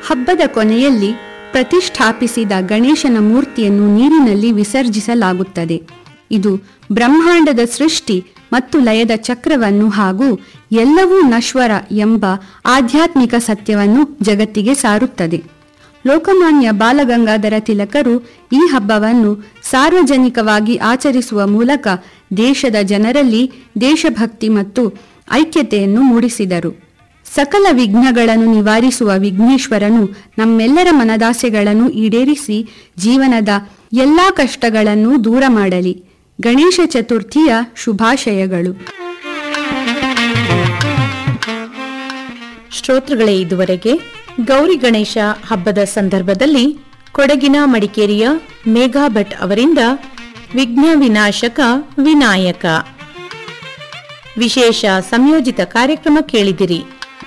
ಹಬ್ಬದ ಕೊನೆಯಲ್ಲಿ ಪ್ರತಿಷ್ಠಾಪಿಸಿದ ಗಣೇಶನ ಮೂರ್ತಿಯನ್ನು ನೀರಿನಲ್ಲಿ ವಿಸರ್ಜಿಸಲಾಗುತ್ತದೆ ಇದು ಬ್ರಹ್ಮಾಂಡದ ಸೃಷ್ಟಿ ಮತ್ತು ಲಯದ ಚಕ್ರವನ್ನು ಹಾಗೂ ಎಲ್ಲವೂ ನಶ್ವರ ಎಂಬ ಆಧ್ಯಾತ್ಮಿಕ ಸತ್ಯವನ್ನು ಜಗತ್ತಿಗೆ ಸಾರುತ್ತದೆ ಲೋಕಮಾನ್ಯ ಬಾಲಗಂಗಾಧರ ತಿಲಕರು ಈ ಹಬ್ಬವನ್ನು ಸಾರ್ವಜನಿಕವಾಗಿ ಆಚರಿಸುವ ಮೂಲಕ ದೇಶದ ಜನರಲ್ಲಿ ದೇಶಭಕ್ತಿ ಮತ್ತು ಐಕ್ಯತೆಯನ್ನು ಮೂಡಿಸಿದರು ಸಕಲ ವಿಘ್ನಗಳನ್ನು ನಿವಾರಿಸುವ ವಿಘ್ನೇಶ್ವರನು ನಮ್ಮೆಲ್ಲರ ಮನದಾಸೆಗಳನ್ನು ಈಡೇರಿಸಿ ಜೀವನದ ಎಲ್ಲಾ ಕಷ್ಟಗಳನ್ನು ದೂರ ಮಾಡಲಿ ಗಣೇಶ ಚತುರ್ಥಿಯ ಶುಭಾಶಯಗಳು ಶ್ರೋತೃಗಳೇ ಇದುವರೆಗೆ ಗೌರಿ ಗಣೇಶ ಹಬ್ಬದ ಸಂದರ್ಭದಲ್ಲಿ ಕೊಡಗಿನ ಮಡಿಕೇರಿಯ ಮೇಘಾ ಭಟ್ ಅವರಿಂದ ವಿಘ್ನ ವಿನಾಶಕ ವಿನಾಯಕ ವಿಶೇಷ ಸಂಯೋಜಿತ ಕಾರ್ಯಕ್ರಮ ಕೇಳಿದಿರಿ